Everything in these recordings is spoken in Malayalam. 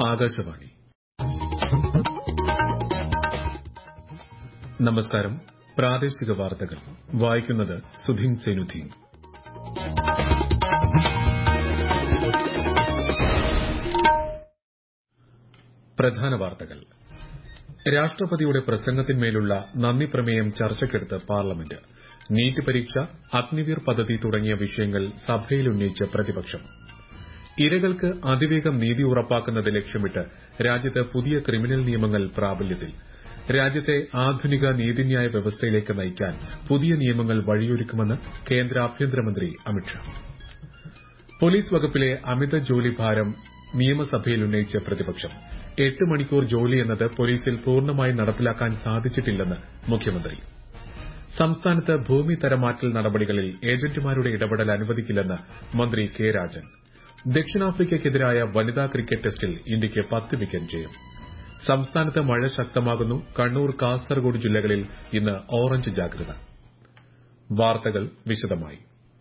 ആകാശവാണി നമസ്കാരം പ്രാദേശിക വാർത്തകൾ വായിക്കുന്നത് സുധീൻ സെനുധീൻ പ്രധാന വാർത്തകൾ രാഷ്ട്രപതിയുടെ പ്രസംഗത്തിന്മേലുള്ള നന്ദി പ്രമേയം ചർച്ചയ്ക്കെടുത്ത് പാർലമെന്റ് നീറ്റ് പരീക്ഷ അഗ്നിവീർ പദ്ധതി തുടങ്ങിയ വിഷയങ്ങൾ സഭയിൽ ഉന്നയിച്ച് പ്രതിപക്ഷം ഇരകൾക്ക് അതിവേഗം നീതി ഉറപ്പാക്കുന്നത് ലക്ഷ്യമിട്ട് രാജ്യത്ത് പുതിയ ക്രിമിനൽ നിയമങ്ങൾ പ്രാബല്യത്തിൽ രാജ്യത്തെ ആധുനിക നീതിന്യായ വ്യവസ്ഥയിലേക്ക് നയിക്കാൻ പുതിയ നിയമങ്ങൾ വഴിയൊരുക്കുമെന്ന് കേന്ദ്ര ആഭ്യന്തരമന്ത്രി അമിത്ഷാ പോലീസ് വകുപ്പിലെ അമിത ജോലിഭാരം നിയമസഭയിൽ ഉന്നയിച്ച് പ്രതിപക്ഷം എട്ട് മണിക്കൂർ ജോലി എന്നത് പോലീസിൽ പൂർണ്ണമായി നടപ്പിലാക്കാൻ സാധിച്ചിട്ടില്ലെന്ന് മുഖ്യമന്ത്രി സംസ്ഥാനത്ത് ഭൂമി തരമാറ്റൽ നടപടികളിൽ ഏജന്റുമാരുടെ ഇടപെടൽ അനുവദിക്കില്ലെന്ന് മന്ത്രി കെ രാജൻ ദക്ഷിണാഫ്രിക്കയ്ക്കെതിരായ വനിതാ ക്രിക്കറ്റ് ടെസ്റ്റിൽ ഇന്ത്യയ്ക്ക് പത്ത് വിക്കറ്റ് ജയം സംസ്ഥാനത്ത് മഴ ശക്തമാകുന്നു കണ്ണൂർ കാസർഗോഡ് ജില്ലകളിൽ ഇന്ന് ഓറഞ്ച് ജാഗ്രത വാർത്തകൾ വിശദമായി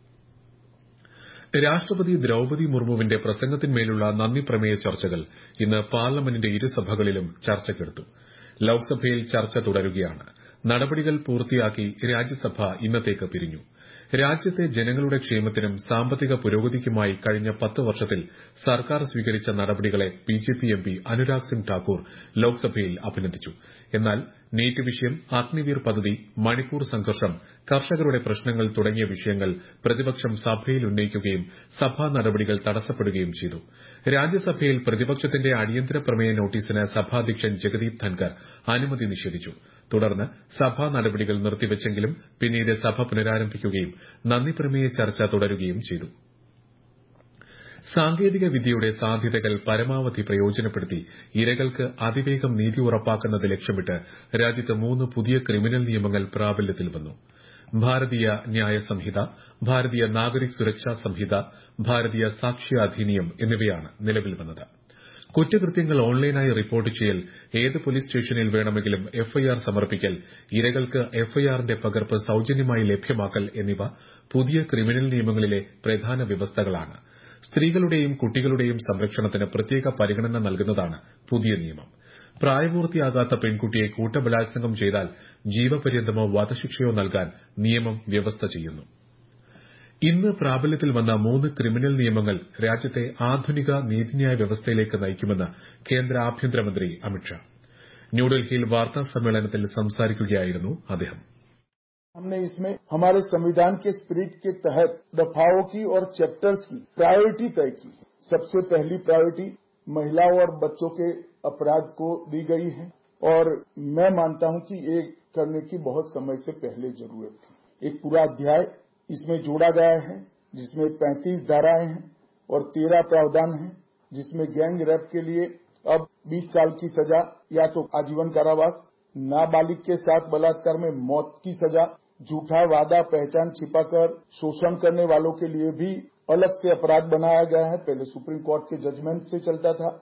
രാഷ്ട്രപതി ദ്രൌപതി മുർമുവിന്റെ പ്രസംഗത്തിന്മേലുള്ള നന്ദി പ്രമേയ ചർച്ചകൾ ഇന്ന് പാർലമെന്റിന്റെ ഇരുസഭകളിലും ചർച്ചയ്ക്കെടുത്തു ലോക്സഭയിൽ ചർച്ച തുടരുകയാണ് നടപടികൾ പൂർത്തിയാക്കി രാജ്യസഭ ഇന്നത്തേക്ക് പിരിഞ്ഞു രാജ്യത്തെ ജനങ്ങളുടെ ക്ഷേമത്തിനും സാമ്പത്തിക പുരോഗതിക്കുമായി കഴിഞ്ഞ പത്ത് വർഷത്തിൽ സർക്കാർ സ്വീകരിച്ച നടപടികളെ ബിജെപി എംപി അനുരാഗ് സിംഗ് ഠാക്കൂർ ലോക്സഭയിൽ അഭിനന്ദിച്ചു എന്നാൽ നീറ്റ് വിഷയം അഗ്നിവീർ പദ്ധതി മണിപ്പൂർ സംഘർഷം കർഷകരുടെ പ്രശ്നങ്ങൾ തുടങ്ങിയ വിഷയങ്ങൾ പ്രതിപക്ഷം സഭയിൽ ഉന്നയിക്കുകയും സഭാ നടപടികൾ തടസ്സപ്പെടുകയും ചെയ്തു രാജ്യസഭയിൽ പ്രതിപക്ഷത്തിന്റെ അടിയന്തര പ്രമേയ നോട്ടീസിന് സഭാധ്യക്ഷൻ ജഗദീപ് ധൻകർ അനുമതി നിഷേധിച്ചു തുടർന്ന് സഭാ നടപടികൾ നിർത്തിവച്ചെങ്കിലും പിന്നീട് സഭ പുനരാരംഭിക്കുകയും നന്ദി പ്രമേയ ചർച്ച തുടരുകയും ചെയ്തു സാങ്കേതിക വിദ്യയുടെ സാധ്യതകൾ പരമാവധി പ്രയോജനപ്പെടുത്തി ഇരകൾക്ക് അതിവേഗം നീതി ഉറപ്പാക്കുന്നത് ലക്ഷ്യമിട്ട് രാജ്യത്ത് മൂന്ന് പുതിയ ക്രിമിനൽ നിയമങ്ങൾ പ്രാബല്യത്തിൽ വന്നു ഭാരതീയ ന്യായ സംഹിത ഭാരതീയ നാഗരിക് സുരക്ഷാ സംഹിത ഭാരതീയ സാക്ഷ്യ അധിനിയം എന്നിവയാണ് നിലവിൽ വന്നത് കുറ്റകൃത്യങ്ങൾ ഓൺലൈനായി റിപ്പോർട്ട് ചെയ്യൽ ഏത് പോലീസ് സ്റ്റേഷനിൽ വേണമെങ്കിലും എഫ്ഐആർ സമർപ്പിക്കൽ ഇരകൾക്ക് എഫ്ഐആറിന്റെ പകർപ്പ് സൌജന്യമായി ലഭ്യമാക്കൽ എന്നിവ പുതിയ ക്രിമിനൽ നിയമങ്ങളിലെ പ്രധാന വ്യവസ്ഥകളാണ് സ്ത്രീകളുടെയും കുട്ടികളുടെയും സംരക്ഷണത്തിന് പ്രത്യേക പരിഗണന നൽകുന്നതാണ് പുതിയ നിയമം പ്രായപൂർത്തിയാകാത്ത പെൺകുട്ടിയെ കൂട്ടബലാത്സംഗം ചെയ്താൽ ജീവപര്യന്തമോ വധശിക്ഷയോ നൽകാൻ നിയമം വ്യവസ്ഥ ചെയ്യുന്നു ഇന്ന് പ്രാബല്യത്തിൽ വന്ന മൂന്ന് ക്രിമിനൽ നിയമങ്ങൾ രാജ്യത്തെ ആധുനിക നീതിന്യായ വ്യവസ്ഥയിലേക്ക് നയിക്കുമെന്ന് കേന്ദ്ര ആഭ്യന്തരമന്ത്രി അമിത്ഷാ ന്യൂഡൽഹിയിൽ വാർത്താ സമ്മേളനത്തിൽ സംസാരിക്കുകയായിരുന്നു അദ്ദേഹം हमने इसमें हमारे संविधान के स्पिरिट के तहत दफाओं की और चैप्टर्स की प्रायोरिटी तय की है सबसे पहली प्रायोरिटी महिलाओं और बच्चों के अपराध को दी गई है और मैं मानता हूं कि ये करने की बहुत समय से पहले जरूरत थी एक पूरा अध्याय इसमें जोड़ा गया है जिसमें 35 धाराएं हैं और 13 प्रावधान हैं जिसमें गैंग रेप के लिए अब 20 साल की सजा या तो आजीवन कारावास नाबालिग के साथ बलात्कार में मौत की सजा झूठा वादा पहचान छिपाकर शोषण करने वालों के लिए भी अलग से अपराध बनाया गया है पहले सुप्रीम कोर्ट के जजमेंट से चलता था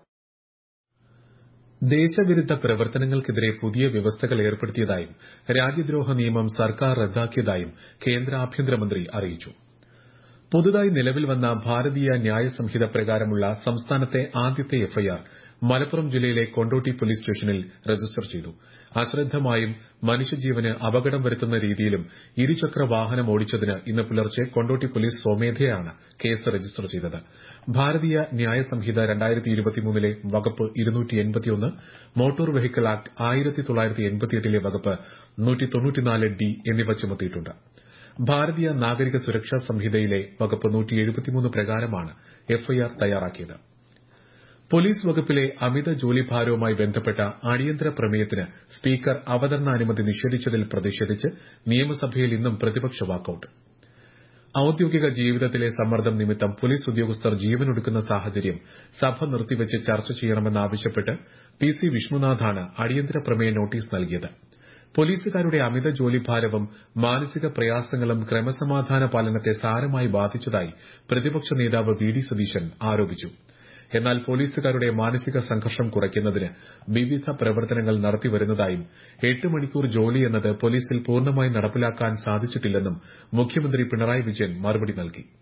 ദേശവിരുദ്ധ പ്രവർത്തനങ്ങൾക്കെതിരെ പുതിയ വ്യവസ്ഥകൾ ഏർപ്പെടുത്തിയതായും രാജ്യദ്രോഹ നിയമം സർക്കാർ റദ്ദാക്കിയതായും കേന്ദ്ര ആഭ്യന്തരമന്ത്രി അറിയിച്ചു പുതുതായി നിലവിൽ വന്ന ഭാരതീയ ന്യായ സംഹിത പ്രകാരമുള്ള സംസ്ഥാനത്തെ ആദ്യത്തെ എഫ്ഐആർ മലപ്പുറം ജില്ലയിലെ കൊണ്ടോട്ടി പോലീസ് സ്റ്റേഷനിൽ രജിസ്റ്റർ ചെയ്തു അശ്രദ്ധമായും മനുഷ്യജീവന് അപകടം വരുത്തുന്ന രീതിയിലും ഇരുചക്ര വാഹനം ഓടിച്ചതിന് ഇന്ന് പുലർച്ചെ കൊണ്ടോട്ടി പോലീസ് സ്വമേധയാണ് കേസ് രജിസ്റ്റർ ചെയ്തത് ഭാരതീയ ന്യായ സംഹിത ലെ വകുപ്പ് മോട്ടോർ വെഹിക്കിൾ ആക്ട് ആയിരത്തി തൊള്ളായിരത്തി എൺപത്തിയെട്ടിലെ വകുപ്പ് നൂറ്റി ഡി എന്നിവ ചുമത്തിയിട്ടുണ്ട് ഭാരതീയ നാഗരിക സുരക്ഷാ സംഹിതയിലെ വകുപ്പ് നൂറ്റി പ്രകാരമാണ് എഫ്ഐആർ തയ്യാറാക്കിയത് പോലീസ് വകുപ്പിലെ അമിത ജോലിഭാരവുമായി ബന്ധപ്പെട്ട അടിയന്തര പ്രമേയത്തിന് സ്പീക്കർ അവതരണാനുമതി നിഷേധിച്ചതിൽ പ്രതിഷേധിച്ച് നിയമസഭയിൽ ഇന്നും പ്രതിപക്ഷ വാക്കൌട്ട് ഔദ്യോഗിക ജീവിതത്തിലെ സമ്മർദ്ദം നിമിത്തം പോലീസ് ഉദ്യോഗസ്ഥർ ജീവനൊടുക്കുന്ന സാഹചര്യം സഭ നിർത്തിവച്ച് ചർച്ച ചെയ്യണമെന്നാവശ്യപ്പെട്ട് പി സി വിഷ്ണുനാഥാണ് അടിയന്തര പ്രമേയ നോട്ടീസ് നൽകിയത് പോലീസുകാരുടെ അമിത ജോലിഭാരവും മാനസിക പ്രയാസങ്ങളും ക്രമസമാധാന പാലനത്തെ സാരമായി ബാധിച്ചതായി പ്രതിപക്ഷ നേതാവ് വി ഡി സതീശൻ ആരോപിച്ചു എന്നാൽ പോലീസുകാരുടെ മാനസിക സംഘർഷം കുറയ്ക്കുന്നതിന് വിവിധ പ്രവർത്തനങ്ങൾ നടത്തിവരുന്നതായും എട്ട് മണിക്കൂർ ജോലി എന്നത് പോലീസിൽ പൂർണ്ണമായി നടപ്പിലാക്കാൻ സാധിച്ചിട്ടില്ലെന്നും മുഖ്യമന്ത്രി പിണറായി വിജയൻ മറുപടി നൽകി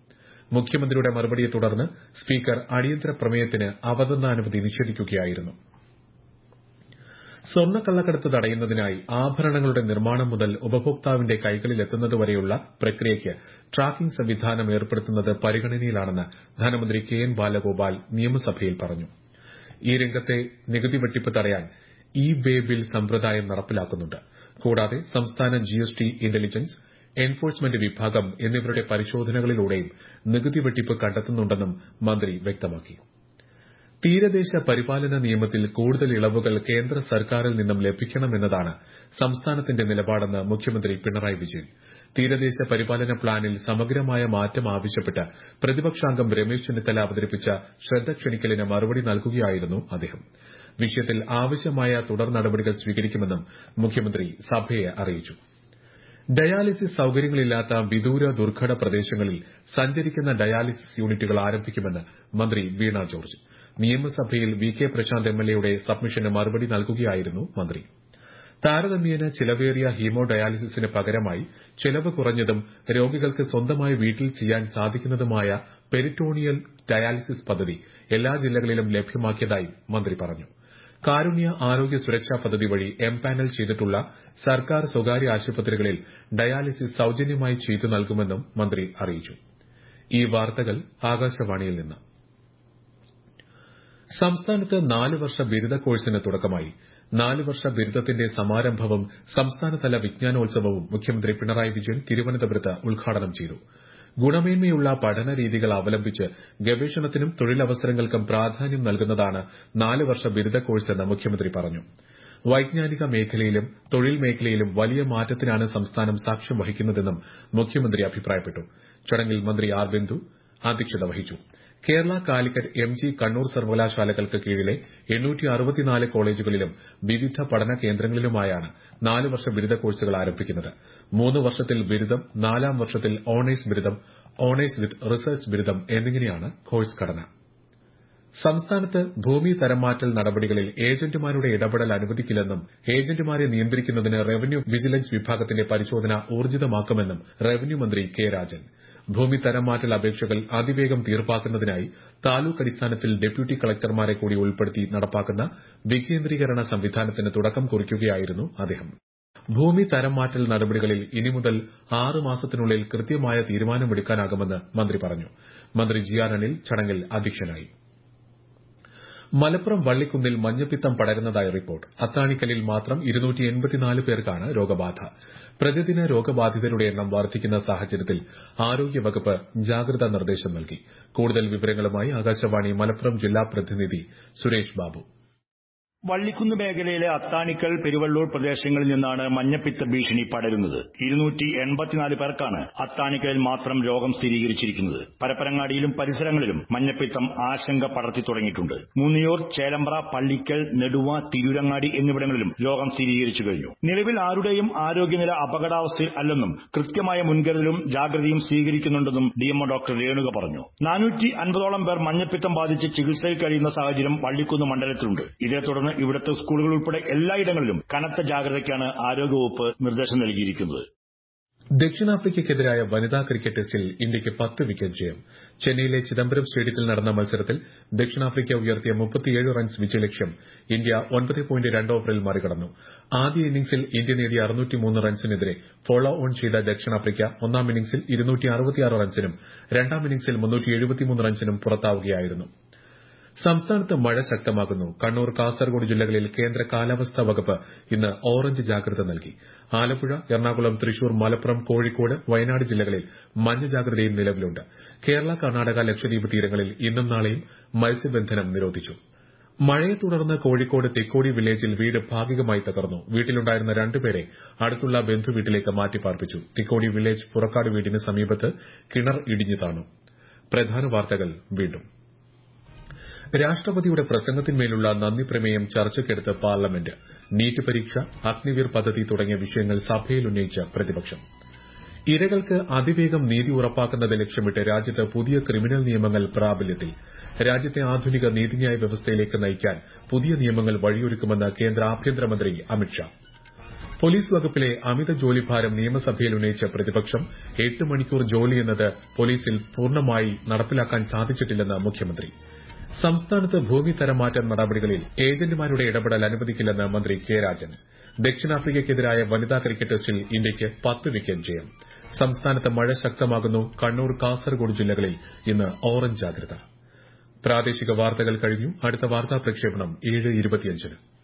മുഖ്യമന്ത്രിയുടെ മറുപടിയെ തുടർന്ന് സ്പീക്കർ അടിയന്തര പ്രമേയത്തിന് അവതരണാനുമതി നിഷേധിക്കുകയായിരുന്നു സ്വർണ്ണക്കള്ളക്കടത്ത് തടയുന്നതിനായി ആഭരണങ്ങളുടെ നിർമ്മാണം മുതൽ ഉപഭോക്താവിന്റെ കൈകളിലെത്തുന്നതുവരെയുള്ള പ്രക്രിയയ്ക്ക് ട്രാക്കിംഗ് സംവിധാനം ഏർപ്പെടുത്തുന്നത് പരിഗണനയിലാണെന്ന് ധനമന്ത്രി കെ എൻ ബാലഗോപാൽ നിയമസഭയിൽ പറഞ്ഞു ഈ രംഗത്തെ നികുതി വെട്ടിപ്പ് തടയാൻ ഇ വേ ബിൽ സമ്പ്രദായം നടപ്പിലാക്കുന്നുണ്ട് കൂടാതെ സംസ്ഥാന ജിഎസ്ടി ഇന്റലിജൻസ് എൻഫോഴ്സ്മെന്റ് വിഭാഗം എന്നിവരുടെ പരിശോധനകളിലൂടെയും നികുതി വെട്ടിപ്പ് കണ്ടെത്തുന്നുണ്ടെന്നും മന്ത്രി വ്യക്തമാക്കി തീരദേശ പരിപാലന നിയമത്തിൽ കൂടുതൽ ഇളവുകൾ കേന്ദ്ര സർക്കാരിൽ നിന്നും ലഭിക്കണമെന്നതാണ് സംസ്ഥാനത്തിന്റെ നിലപാടെന്ന് മുഖ്യമന്ത്രി പിണറായി വിജയൻ തീരദേശ പരിപാലന പ്ലാനിൽ സമഗ്രമായ മാറ്റം ആവശ്യപ്പെട്ട് പ്രതിപക്ഷാംഗം രമേശ് ചെന്നിത്തല അവതരിപ്പിച്ച ശ്രദ്ധ ക്ഷണിക്കലിന് മറുപടി നൽകുകയായിരുന്നു അദ്ദേഹം വിഷയത്തിൽ ആവശ്യമായ തുടർ നടപടികൾ സ്വീകരിക്കുമെന്നും മുഖ്യമന്ത്രി സഭയെ അറിയിച്ചു ഡയാലിസിസ് സൌകര്യങ്ങളില്ലാത്ത വിദൂര ദുർഘട പ്രദേശങ്ങളിൽ സഞ്ചരിക്കുന്ന ഡയാലിസിസ് യൂണിറ്റുകൾ ആരംഭിക്കുമെന്ന് മന്ത്രി വീണ ജോർജ് നിയമസഭയിൽ വി കെ പ്രശാന്ത് എംഎൽഎയുടെ സബ്മിഷന് മറുപടി നൽകുകയായിരുന്നു മന്ത്രി താരതമ്യേന ചിലവേറിയ ഹീമോ ഡയാലിസിസിന് പകരമായി ചിലവ് കുറഞ്ഞതും രോഗികൾക്ക് സ്വന്തമായി വീട്ടിൽ ചെയ്യാൻ സാധിക്കുന്നതുമായ പെരിറ്റോണിയൽ ഡയാലിസിസ് പദ്ധതി എല്ലാ ജില്ലകളിലും ലഭ്യമാക്കിയതായും മന്ത്രി പറഞ്ഞു കാരുണ്യ ആരോഗ്യ സുരക്ഷാ പദ്ധതി വഴി എംപാനൽ ചെയ്തിട്ടുള്ള സർക്കാർ സ്വകാര്യ ആശുപത്രികളിൽ ഡയാലിസിസ് സൌജന്യമായി ചെയ്തു നൽകുമെന്നും മന്ത്രി അറിയിച്ചു ഈ വാർത്തകൾ ആകാശവാണിയിൽ നിന്ന് സംസ്ഥാനത്ത് നാല് വർഷ ബിരുദ കോഴ്സിന് തുടക്കമായി നാല് വർഷ ബിരുദത്തിന്റെ സമാരംഭവും സംസ്ഥാനതല വിജ്ഞാനോത്സവവും മുഖ്യമന്ത്രി പിണറായി വിജയൻ തിരുവനന്തപുരത്ത് ഉദ്ഘാടനം ചെയ്തു ഗുണമേന്മയുള്ള പഠന രീതികൾ അവലംബിച്ച് ഗവേഷണത്തിനും തൊഴിലവസരങ്ങൾക്കും പ്രാധാന്യം നൽകുന്നതാണ് നാല് വർഷ ബിരുദ കോഴ്സെന്ന് മുഖ്യമന്ത്രി പറഞ്ഞു വൈജ്ഞാനിക മേഖലയിലും തൊഴിൽ മേഖലയിലും വലിയ മാറ്റത്തിനാണ് സംസ്ഥാനം സാക്ഷ്യം വഹിക്കുന്നതെന്നും മുഖ്യമന്ത്രി അഭിപ്രായപ്പെട്ടു ചടങ്ങിൽ മന്ത്രി ആർ ബിന്ദു അധ്യക്ഷത വഹിച്ചു കേരള കാലിക്കറ്റ് എം ജി കണ്ണൂർ സർവകലാശാലകൾക്ക് കീഴിലെ കോളേജുകളിലും വിവിധ പഠന കേന്ദ്രങ്ങളിലുമായാണ് നാല് വർഷ ബിരുദ കോഴ്സുകൾ ആരംഭിക്കുന്നത് മൂന്ന് വർഷത്തിൽ ബിരുദം നാലാം വർഷത്തിൽ ഓണേഴ്സ് ബിരുദം ഓണേഴ്സ് വിത്ത് റിസർച്ച് ബിരുദം എന്നിങ്ങനെയാണ് കോഴ്സ് ഘടന സംസ്ഥാനത്ത് ഭൂമി തരംമാറ്റൽ നടപടികളിൽ ഏജന്റുമാരുടെ ഇടപെടൽ അനുവദിക്കില്ലെന്നും ഏജന്റുമാരെ നിയന്ത്രിക്കുന്നതിന് റവന്യൂ വിജിലൻസ് വിഭാഗത്തിന്റെ പരിശോധന ഊർജിതമാക്കുമെന്നും റവന്യൂ മന്ത്രി കെ രാജൻ ഭൂമി തരംമാറ്റൽ അപേക്ഷകൾ അതിവേഗം തീർപ്പാക്കുന്നതിനായി താലൂക്ക് അടിസ്ഥാനത്തിൽ ഡെപ്യൂട്ടി കളക്ടർമാരെ കൂടി ഉൾപ്പെടുത്തി നടപ്പാക്കുന്ന വികേന്ദ്രീകരണ സംവിധാനത്തിന് തുടക്കം കുറിക്കുകയായിരുന്നു അദ്ദേഹം ഭൂമി തരംമാറ്റൽ നടപടികളിൽ ഇനി മുതൽ ആറ് മാസത്തിനുള്ളിൽ കൃത്യമായ തീരുമാനമെടുക്കാനാകുമെന്ന് മന്ത്രി പറഞ്ഞു മന്ത്രി ജി ആർ അനിൽ ചടങ്ങിൽ അധ്യക്ഷനായി മലപ്പുറം വള്ളിക്കുന്നിൽ മഞ്ഞപ്പിത്തം പടരുന്നതായി റിപ്പോർട്ട് അത്താണിക്കലിൽ മാത്രം പേർക്കാണ് രോഗബാധ പ്രതിദിന രോഗബാധിതരുടെ എണ്ണം വർദ്ധിക്കുന്ന സാഹചര്യത്തിൽ ആരോഗ്യവകുപ്പ് ജാഗ്രതാ നിർദ്ദേശം നൽകി കൂടുതൽ വിവരങ്ങളുമായി ആകാശവാണി മലപ്പുറം ജില്ലാ പ്രതിനിധി സുരേഷ് ബാബു വള്ളിക്കുന്ന് മേഖലയിലെ അത്താണിക്കൽ പെരുവള്ളൂർ പ്രദേശങ്ങളിൽ നിന്നാണ് മഞ്ഞപ്പിത്ത ഭീഷണി പടരുന്നത് ഇരുന്നൂറ്റി എൺപത്തിനാല് പേർക്കാണ് അത്താണിക്കലിൽ മാത്രം രോഗം സ്ഥിരീകരിച്ചിരിക്കുന്നത് പരപ്പനങ്ങാടിയിലും പരിസരങ്ങളിലും മഞ്ഞപ്പിത്തം ആശങ്ക പടർത്തി തുടങ്ങിയിട്ടുണ്ട് മൂന്നിയൂർ ചേലമ്പ്ര പള്ളിക്കൽ നെടുവ തിരൂരങ്ങാടി എന്നിവിടങ്ങളിലും രോഗം സ്ഥിരീകരിച്ചു കഴിഞ്ഞു നിലവിൽ ആരുടെയും ആരോഗ്യനില അപകടാവസ്ഥയിൽ അല്ലെന്നും കൃത്യമായ മുൻകരുതലും ജാഗ്രതയും സ്വീകരിക്കുന്നുണ്ടെന്നും ഡിഎംഒ ഡോക്ടർ രേണുക പറഞ്ഞു നാനൂറ്റി അൻപതോളം പേർ മഞ്ഞപ്പിത്തം ബാധിച്ച് ചികിത്സയിൽ കഴിയുന്ന സാഹചര്യം വള്ളിക്കുന്ന് മണ്ഡലത്തിലുണ്ട് ഇതേ തുടർന്ന് ഇവിടുത്തെ സ്കൂളുകൾ ഉൾപ്പെടെ എല്ലായിടങ്ങളിലും കനത്ത ജാഗ്രതയ്ക്കാണ് ആരോഗ്യവകുപ്പ് നിർദ്ദേശം നൽകിയിരിക്കുന്നത് ദക്ഷിണാഫ്രിക്കയ്ക്കെതിരായ വനിതാ ക്രിക്കറ്റ് ടെസ്റ്റിൽ ഇന്ത്യയ്ക്ക് പത്ത് വിക്കറ്റ് ജയം ചെന്നൈയിലെ ചിദംബരം സ്റ്റേഡിയത്തിൽ നടന്ന മത്സരത്തിൽ ദക്ഷിണാഫ്രിക്ക ഉയർത്തിയ മുപ്പത്തിയേഴ് റൺസ് വിജയലക്ഷ്യം ഇന്ത്യ ഒൻപത് പോയിന്റ് രണ്ട് ഓവറിൽ മറികടന്നു ആദ്യ ഇന്നിംഗ്സിൽ ഇന്ത്യ നേടിയ അറുന്നൂറ്റിമൂന്ന് റൺസിനെതിരെ ഫോളോ ഓൺ ചെയ്ത ദക്ഷിണാഫ്രിക്ക ഒന്നാം ഇന്നിംഗ്സിൽ ഇരുന്നൂറ്റി അറുപത്തിയാറ് റൺസിനും രണ്ടാം ഇന്നിംഗ്സിൽ മുന്നൂറ്റി എഴുപത്തിമൂന്ന് റൺസിനും പുറത്താവുകയായിരുന്നു സംസ്ഥാനത്ത് മഴ ശക്തമാകുന്നു കണ്ണൂർ കാസർഗോഡ് ജില്ലകളിൽ കേന്ദ്ര കാലാവസ്ഥാ വകുപ്പ് ഇന്ന് ഓറഞ്ച് ജാഗ്രത നൽകി ആലപ്പുഴ എറണാകുളം തൃശൂർ മലപ്പുറം കോഴിക്കോട് വയനാട് ജില്ലകളിൽ മഞ്ഞ ജാഗ്രതയും നിലവിലുണ്ട് കേരള കർണാടക ലക്ഷദ്വീപ് തീരങ്ങളിൽ ഇന്നും നാളെയും മത്സ്യബന്ധനം നിരോധിച്ചു മഴയെ തുടർന്ന് കോഴിക്കോട് തെക്കോടി വില്ലേജിൽ വീട് ഭാഗികമായി തകർന്നു വീട്ടിലുണ്ടായിരുന്ന രണ്ടുപേരെ അടുത്തുള്ള ബന്ധുവീട്ടിലേക്ക് മാറ്റിപ്പാർപ്പിച്ചു തിക്കോടി വില്ലേജ് പുറക്കാട് വീടിന് സമീപത്ത് കിണർ ഇടിഞ്ഞു താണു പ്രധാന വാർത്തകൾ വീണ്ടും രാഷ്ട്രപതിയുടെ പ്രസംഗത്തിന്മേലുള്ള നന്ദി പ്രമേയം ചർച്ചയ്ക്കെടുത്ത് പാർലമെന്റ് നീറ്റ് പരീക്ഷ അഗ്നിവീർ പദ്ധതി തുടങ്ങിയ വിഷയങ്ങൾ സഭയിൽ ഉന്നയിച്ച പ്രതിപക്ഷം ഇരകൾക്ക് അതിവേഗം നീതി ഉറപ്പാക്കുന്നത് ലക്ഷ്യമിട്ട് രാജ്യത്ത് പുതിയ ക്രിമിനൽ നിയമങ്ങൾ പ്രാബല്യത്തിൽ രാജ്യത്തെ ആധുനിക നീതിന്യായ വ്യവസ്ഥയിലേക്ക് നയിക്കാൻ പുതിയ നിയമങ്ങൾ വഴിയൊരുക്കുമെന്ന് കേന്ദ്ര ആഭ്യന്തരമന്ത്രി അമിത്ഷാ പോലീസ് വകുപ്പിലെ അമിത ജോലിഭാരം നിയമസഭയിൽ ഉന്നയിച്ച പ്രതിപക്ഷം എട്ട് മണിക്കൂർ ജോലി എന്നത് പോലീസിൽ പൂർണ്ണമായി നടപ്പിലാക്കാൻ സാധിച്ചിട്ടില്ലെന്ന് മുഖ്യമന്ത്രി സംസ്ഥാനത്ത് ഭൂമി തരംമാറ്റ നടപടികളിൽ ഏജന്റുമാരുടെ ഇടപെടൽ അനുവദിക്കില്ലെന്ന് മന്ത്രി കെ രാജൻ ദക്ഷിണാഫ്രിക്കയ്ക്കെതിരായ വനിതാ ക്രിക്കറ്റ് ടെസ്റ്റിൽ ഇന്ത്യയ്ക്ക് പത്ത് വിക്കറ്റ് ജയം സംസ്ഥാനത്ത് മഴ ശക്തമാകുന്നു കണ്ണൂർ കാസർഗോഡ് ജില്ലകളിൽ ഇന്ന് ഓറഞ്ച് ജാഗ്രത പ്രാദേശിക വാർത്തകൾ കഴിഞ്ഞു അടുത്ത വാർത്താ പ്രക്ഷേപണം ഏഴ് ഇരുപത്തിയഞ്ചിന്